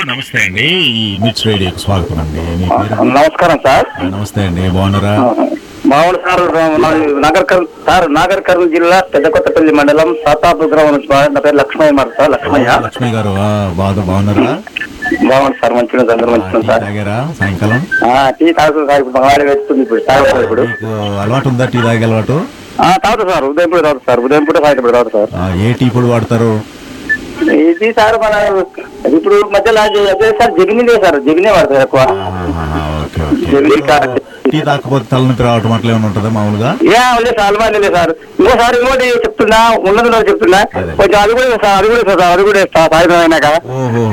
నమస్తే అండి ఈ మిర్చ్ రేడియోకి స్వాగతం అండి మీ పేరు నమస్కారం సార్ ఆ, నమస్తే అండి బాగున్నారా మామూలు సార్ నగర్ కర్ సార్ నాగర్ కర్నూలు జిల్లా పెద్దకొత్తపల్లి మండలం సాతాపు గ్రామం నుంచి మా- నా పేరు లక్ష్మయ్య మాట సార్ లక్ష్మయ్య లక్ష్మి గారు ఆ, బాగా బాగున్నారా బాగుంది సార్ మంచిగా అందరూ ఆ, మంచిగా టీ సార్ తాగారా సాయంకాలం ఆ, టీ తాగుతుంది సార్ ఇప్పుడు బంగాళీ వేస్తుంది ఇప్పుడు తాగుతుంది ఇప్పుడు మీకు అలవాటు ఉందా టీ తాగే అలవాటు ఆ, తాగుతా సార్ ఉదయం పూట తాగుతా సార్ ఉదయం పూట సాయంత్రం పూట తాగుతా సార్ ఆ, ఏ టీ పొడి వాడతారు ఇది సార్ మన ఇప్పుడు మధ్యలో అది- అదే సార్ జగినిదే సార్ జగినే వాడతారు ఎక్కువ ఆహాహా, ఓకే ఓకే జగిని కా- టీ తాకపోతే తలనొప్పి రావటం అట్లా ఏమైనా ఉంటుందా మామూలుగా ఏ లేదు సార్ అలవాటు లేదు సార్ ఇంకోసారి ఇంకోటి చెప్తున్నా ఉన్నది ఉన్నది చెప్తున్నా అదే. కొంచెం కొంచెం అది కూడా సార్ అది కూడా సార్ అది కూడా ఇస్తా సాయంత్రం అయినాక ఓహో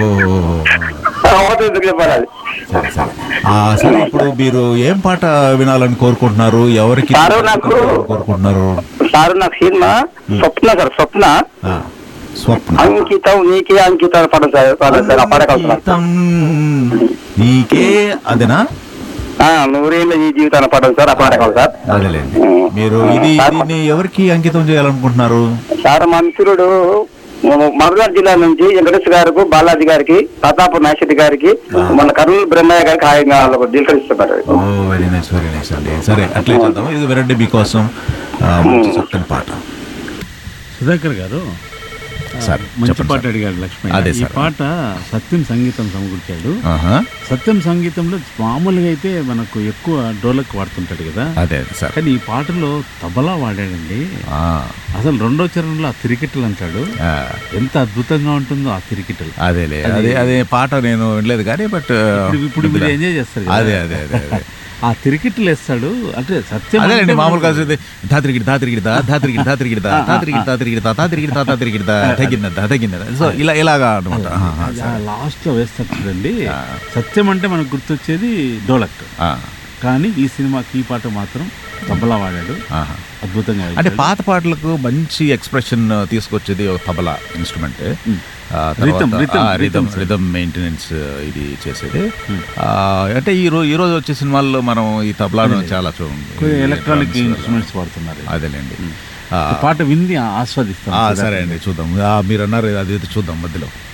అవతల ఎందుకు చెప్పాలి అది సరే సరే ఆ, సరే ఇప్పుడు మీరు ఏం పాట వినాలని కోరుకుంటున్నారు ఎవరికి సారు నాకు- కోరుకుంటున్నారు సార్ నాకు సినిమా స్వప్న సార్ స్వప్న ఆ, స్వప్న అంకితం నీకే అంకితం పడదు సార్ పడదు సార్ ఆ పాట కావాలి గీతం నీకే అదేనా నూరేళ్ళ ఈ జీవితాన్ని పడదు సార్ ఆ పాట కావాలి సార్ అదేలేండి మీరు ఇది దీన్ని ఎవరికి అంకితం చేయాలనుకుంటున్నారు సార్ మా మిత్రుడు మధుగారి జిల్లా నుంచి వెంకటేష్ గారికి బాలాజీ గారికి ప్రతాప్ నాశెట్టి గారికి మన కర్నూలు బ్రహ్మయ్య గారికి హాయిగా డీల్కరిస్తున్నారు oh very nice very nice అండి సరే అట్లే చేద్దాం ఇది వినండి మీకోసం ఆ, మంచి చక్కని పాట సుధాకర్ గారు ఆ, సార్, మంచి చెప్పండి పాట సార్. అడిగాడు లక్ష్మణ్ అదే ఈ సార్. పాట సత్యం సంగీతం సమకూర్చాడు ఆహా, సత్యం సంగీతంలో మామూలుగా అయితే మనకు ఎక్కువ డోలక్ వాడుతుంటాడు కదా అదే అదే సార్ కానీ ఈ పాటలో తబలా వాడాడండి ఆ, అసలు రెండో చరణంలో ఆ తిరికిట్టలు అంటాడు ఆ, ఎంత అద్భుతంగా ఉంటుందో ఆ తిరికిట్టలు అదేలే అదే అదే పాట నేను వినలేదు కానీ బట్ ఇప్పుడు ఇప్పుడు మీరు ఎంజాయ్ చేస్తారు కదా. అదే అదే అదే అదే ఆ తిరికిట్టలు వేస్తాడు అంటే సత్యం అదేనండి అంటే మామూలుగా మనకు- చూస్తే దా తిరిగిడి దా తిరిగిడి దా దా తిరిగిడి దా తిరిగిడి దా దా తిరిగిడి దా తిరిగిడి దా దా తిరిగిడి దా దా తిరిగిడి దా తగ్గిందా తగ్గిందా సో ఇలా ఇలాగా అనమాట ఆహా, అది ఆ లాస్ట్ లో వేస్తాడు చూడండి సత్యం అంటే మనకు గుర్తొచ్చేది డోలక్ ఆ, కానీ ఈ సినిమాకి ఈ పాట మాత్రం తబలా వాడాడు ఆహా. అద్భుతంగా అంటే వాడాడు. పాత పాటలకు మంచి ఎక్స్ప్రెషన్ తీసుకొచ్చేది ఒక tabla instrument Rhythm, rhythm, rhythm rhythm. Rhythm maintenance ఇది చేసేది ఆ, అంటే ఈ రోజు ఈ రోజు వచ్చే సినిమాల్లో మనం ఈ తబలాను చాలా చూడండి ఎలక్ట్రానిక్ ఇన్స్ట్రుమెంట్స్ వాడుతున్నారు అదేలేండి ఆ, ఈ పాట వింది ఆస్వాదిస్తాం ఆ, సరే అండి చూద్దాం ఆ, మీరు అన్నారు అది ఇది చూద్దాం మధ్యలో